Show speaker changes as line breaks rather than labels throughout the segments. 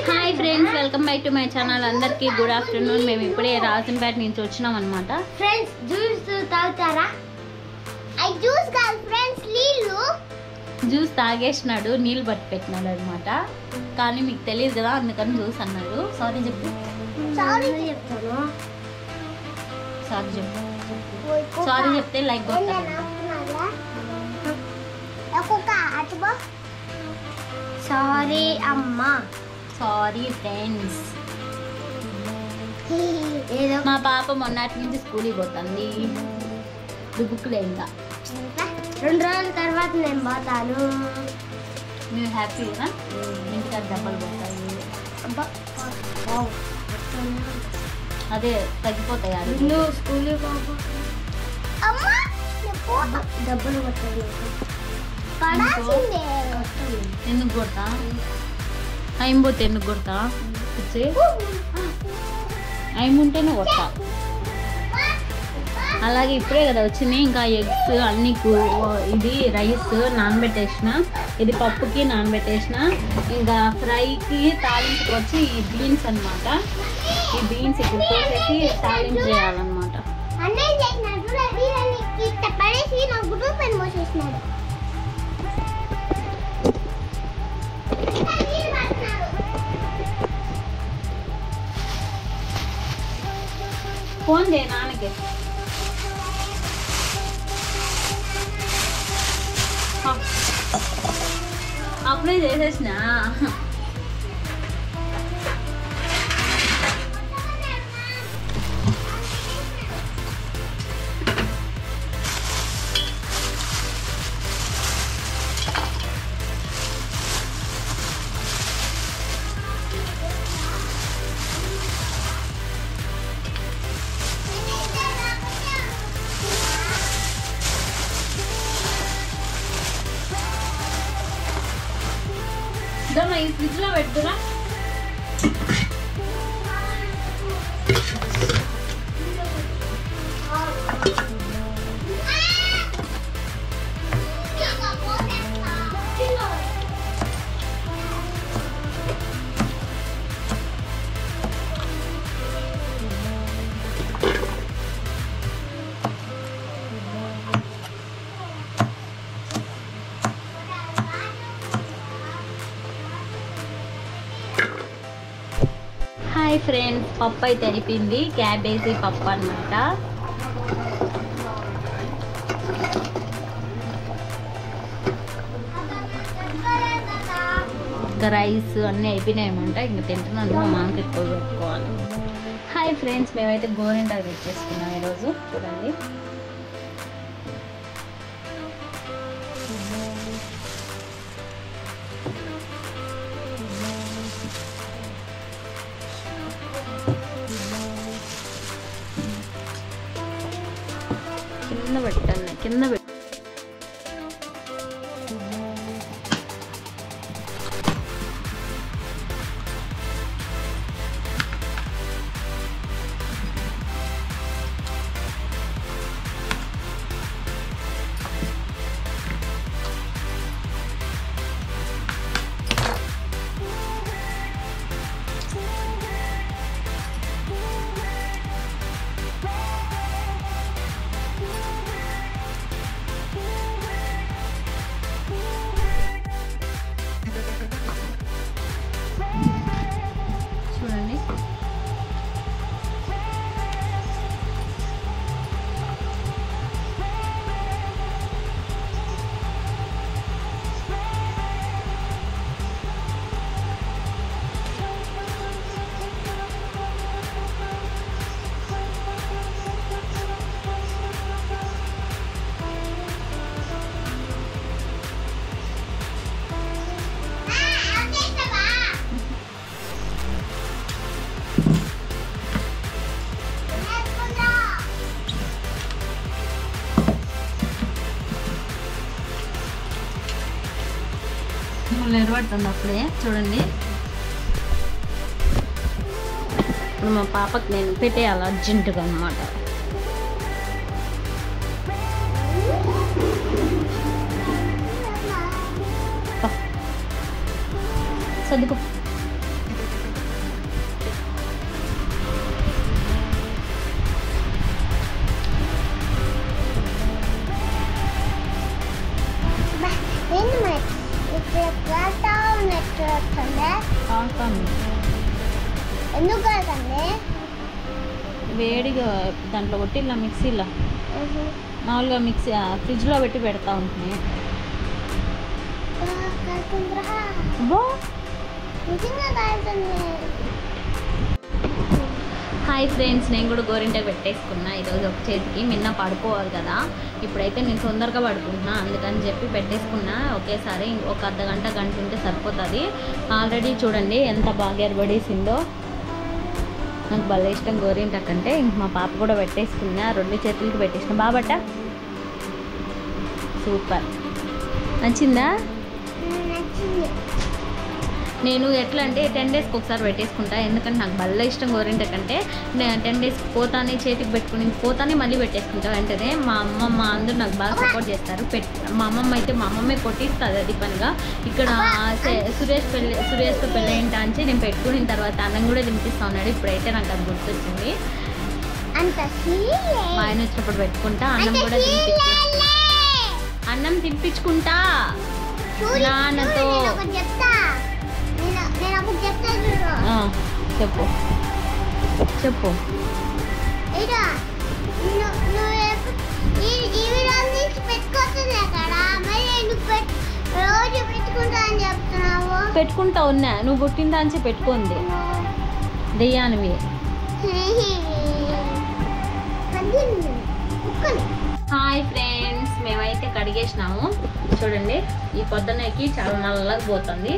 Hi friends welcome back to my channel అందరికీ good afternoon మేము ఇప్పుడే రాజంపేట నుంచి వచ్చినాం అనమాట
ఫ్రెండ్స్ జ్యూస్ తాగుతారా ఐ జ్యూస్ కాదు ఫ్రెండ్స్ నీళ్ళు
జ్యూస్ తాగేసినాడు నీళ్ళు పట్టి పెట్టినాడు అనమాట కానీ మీకు తెలియదు కదా అందుకని జ్యూస్ అన్నాడు సారీ చెప్పు
సారీ చెప్తాను
సారీ చెప్పు సారీ చెప్తే లైక్ కొడతాను
సారీ అమ్మా
సారీ ఫ్రెండ్స్
ఏదో
మా పాప మొన్నటి నుంచి స్కూల్కి పోతుంది దుబ్బుకులే ఇంకా
రెండు రోజుల తర్వాత నేను పోతాను
మీరు హ్యాపీగా ఇంటికాడ దెబ్బలు పోతాయి
అబ్బా వావ్.
అదే తగ్గిపోతాయి అది
నువ్వు స్కూల్కి పోకు అమ్మా డబ్బులు కొట్టాలి పడాల్సిందే
ఎందుకు కొడతా టైం పోతే ఎందుకు కొడతా పిచ్చి టైం ఉంటేనే కొడతా అలాగే ఇప్పుడే కదా వచ్చింది ఇంకా ఎగ్స్ అన్ని కూ- ఇది రైస్ నానబెట్టేసిన ఇది పప్పుకి నానబెట్టేసిన ఇంకా ఫ్రైకి తాలింపుకి వచ్చి ఈ బీన్స్ అన్నమాట ఈ బీన్స్ ఇప్పుడు కోసేసి తాలింపు చేయాలన్నమాట
అన్నయ్య చేసినాడు వీళ్ళని ఇట్ట పడేసి నా గుడ్డు పెన్ మోసేసినాడు
ఫోన్ చేయ నాన్నకి ఆ. అప్పుడే చేసేసిన ఇదమ్మా ఈ ఫ్రిడ్జ్ లో పెట్టుకురా హాయ్ ఫ్రెండ్స్ పప్పు అయితే అయిపోయింది క్యాబేజీ పప్పు అన్నమాట ఇంకా రైస్ అన్నీ అయిపోయినాయి అనమాట ఇంకా తింటున్నాను మా మామకి ఎక్కువ పెట్టుకోవాలి హాయ్ ఫ్రెండ్స్ మేమైతే గోరింటాకు తెచ్చేసుకున్నాం ఈరోజు చూడండి కింద పెట్టండి కింద పెట్ట చూడండి ముళ్ళు ఎరబడుతుంది అప్పుడే చూడండి ఇప్పుడు మా పాపకి నేను పెట్టేయాలి అర్జెంటుగా అనమాట సర్దుకో కాలుతుంది
ఎందుకు కలుగుతుంది
వేడిగా దాంట్లో కొట్టి ఇలా మిక్సీలో మామూలుగా మిక్సీ ఆ, ఫ్రిడ్జ్లో పెట్టి పెడతా ఉంటుంది
కలుగుతుందిరా
అబ్బో
నిజంగా కలుగుతుంది
హాయ్ ఫ్రెండ్స్ నేను కూడా గోరింటాకు పెట్టేసుకున్నా ఈరోజు ఒక చేతికి నిన్న పడుకోవాలి కదా ఇప్పుడైతే నేను తొందరగా పడుకుంటున్నా అందుకని చెప్పి పెట్టేసుకున్నా ఒకేసారి ఒక అర్ధ గంట గంట ఉంటే సరిపోతుంది ఆల్రెడీ చూడండి ఎంత బాగా ఎరబడేసిందో నాకు భలే ఇష్టం గోరింటాకు అంటే ఇంక మా పాప కూడా పెట్టేసుకున్నా రెండు చేతులకి పెట్టేసిన బాబట్ట సూపర్ నచ్చిందా
నచ్చింది
నేను ఎట్లా అంటే టెన్ డేస్కి ఒకసారి పెట్టేసుకుంటా ఎందుకంటే నాకు భలే ఇష్టం గోరింటాకు అంటే నేను టెన్ డేస్ పోతానే చేతికి పెట్టుకుని పోతానే మళ్ళీ పెట్టేసుకుంటా వెంటనే మా అమ్మమ్మ అందరూ నాకు బాగా సపోర్ట్ చేస్తారు పెట్ మా అమ్మమ్మ అయితే మా అమ్మమ్మే కొట్టిస్తుంది అది పనిగా ఇక్కడ సే- సురేష్ పెళ్ళి సురేష్తో పెళ్ళి ఏంటా అని నేను పెట్టుకున్న తర్వాత అన్నం కూడా తినిపిస్తా ఉన్నాడు ఇప్పుడైతే నాకు అది గుర్తొచ్చింది
అంత
మా ఆయన వచ్చినప్పుడు పెట్టుకుంటా అన్నం కూడా తినిపించు అన్నం తినిపించుకుంటా నాన్నతో.
నేను ఒకటి చెప్తా నేను నేను ఒకటి చెప్తా చూడు
ఆ, చెప్పు చెప్పు
ఇరా నువ్వు నువ్వు ఎప్పు- ఈ ఈ వీడియో నుంచి పెట్టుకోవచ్చు అక్కడ మరి ఎందుకు పెట్టు రోజు పెట్టుకుంటా అని చెప్తున్నావు
పెట్టుకుంటా ఉన్నా నువ్వు పుట్టిన దాంచి పెట్టుకుంది దెయ్యానివి
పద్దెనిమిది కుక్కలు
హాయ్ ఫ్రెండ్స్ మేమైతే కడిగేసినాము చూడండి ఈ పొద్దున్నకి చాలా నల్లగా పోతుంది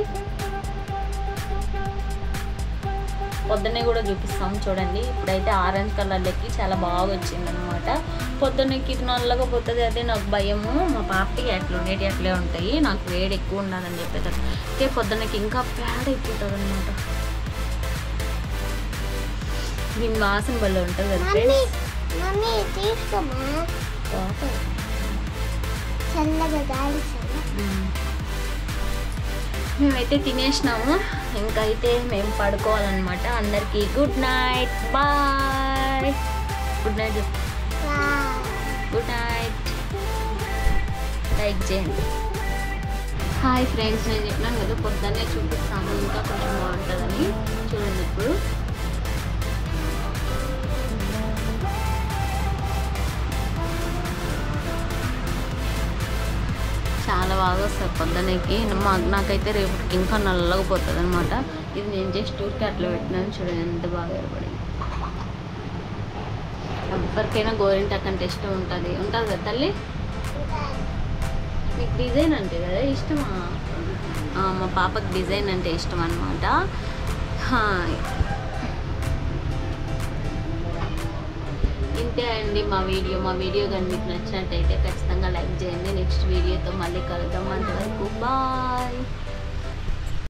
పొద్దున్నే కూడా చూపిస్తాం చూడండి ఇప్పుడైతే ఆరెంజ్ కలర్లోకి చాలా బాగా వచ్చింది అనమాట పొద్దున్నకి ఇది నల్లగా పోతుంది అదే నాకు భయము మా పాపకి అట్లా ఉండేటి అట్లే ఉంటాయి నాకు వేడి ఎక్కువ ఉండాలని చెప్పేదాన్ని ఓకే పొద్దున్నకి ఇంకా పేడ అయిపోతుంది అనమాట దీని వాసన భలే ఉంటుంది కదా
మమ్మీ
ఫ్రెండ్స్
మమ్మీ తీసుకోమా చల్లగా గాలి చల్ల
మ్మ్. మేమైతే తినేసినాము ఇంకైతే మేము పడుకోవాలన్నమాట అందరికీ good night bye good night good night like చేయండి హాయ్ ఫ్రెండ్స్ నేను చెప్పినాను కదా పొద్దున్నే చూపిస్తాము ఇంకా కొంచెం బాగుంటుందని చూడండి ఇప్పుడు చాలా బాగా వస్తుంది పొద్దున్నకి మా నాకైతే రేపటికి ఇంకా నల్లగా పోతుంది అనమాట ఇది నేను జస్ట్ ఊరికి అట్లా పెట్టినాను చూడండి ఎంత బాగా ఏర్పడింది ఎవరికైనా గోరింటాకు అంటే ఇష్టం ఉంటుంది ఉంటుంది కదా తల్లి మీకు డిజైన్ అంటే కదా ఇష్టమా ఆ, మా పాపకి డిజైన్ అంటే ఇష్టం అనమాట ఇంతే అండి మా వీడియో మా వీడియో కానీ మీకు నచ్చినట్టయితే ఖచ్చితంగా లైక్ చేయండి నెక్స్ట్ వీడియోతో మళ్ళీ కలుద్దాం అంతవరకు బాయ్